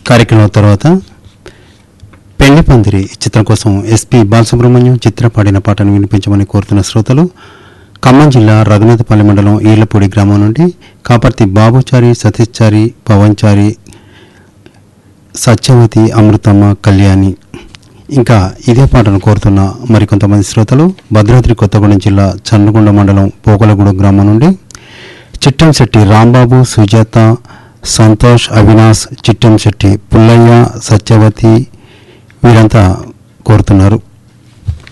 కార్యక్రమం తర్వాత పెళ్లి పందిరి చిత్రం కోసం ఎస్పి బాలసుబ్రహ్మణ్యం చిత్ర పాడిన పాటను వినిపించమని కోరుతున్న శ్రోతలు ఖమ్మం జిల్లా రఘునాథపల్లి మండలం ఈళ్లపూడి గ్రామం నుండి కాపర్తి బాబుచారి సతీష్చారి పవన్చారి సత్యవతి అమృతమ్మ కళ్యాణి ఇంకా ఇదే పాటను కోరుతున్న మరికొంతమంది శ్రోతలు భద్రాద్రి కొత్తగూడెం జిల్లా చన్నకొండ మండలం పోకలగూడెం గ్రామం నుండి చిట్టంశెట్టి రాంబాబు సుజాత సంతోష్ అవినాష్ చిట్టంశెట్టి పుల్లయ్య సత్యవతి వీరంతా కోరుతున్నారు